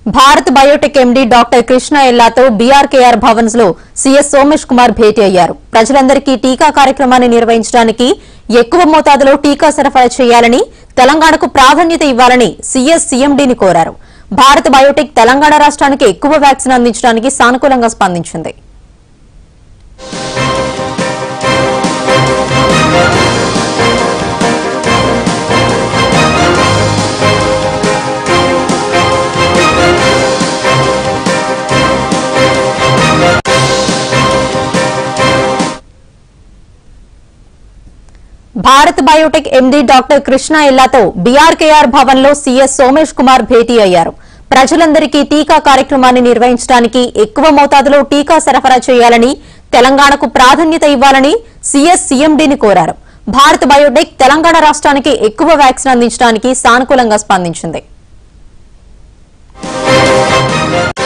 Bharat Biotech MD doctor Krishna ఎల్లాతో BRKR Bhavans లో CS Somesh Kumar భేటీ అయ్యారు ప్రజలందరికీ టీకా కార్యక్రమాన్ని నిర్వహించడానికి ఎక్కువ మోతాదులో టీకా సరఫరా చేయాలని తెలంగాణకు ప్రాధాన్యత ఇవ్వాలని సీఎస్ సీఎండీని కోరారు భారత్ బయోటెక్ తెలంగాణ రాష్ట్రానికి ఎక్కువ వ్యాక్సిన్ అందించడానికి సానుకూలంగా స్పందించింది Bharat Biotech MD doctor Krishna ఎల్లాతో బీఆర్కేఆర్ భవన్ లో సీఎస్ సోమేష్ కుమార్ భేటీ అయ్యారు ప్రజలందరికీ టీకా కార్యక్రమాన్ని నిర్వహించడానికి ఎక్కువ మోతాదులో టీకా సరఫరా చేయాలని తెలంగాణకు ప్రాధాన్యత ఇవ్వాలని సీఎస్ సీఎండీని కోరారు భారత్ బయోటెక్ తెలంగాణ రాష్ట్రానికి ఎక్కువ వ్యాక్సిన్ అందించడానికి సానుకూలంగా స్పందించింది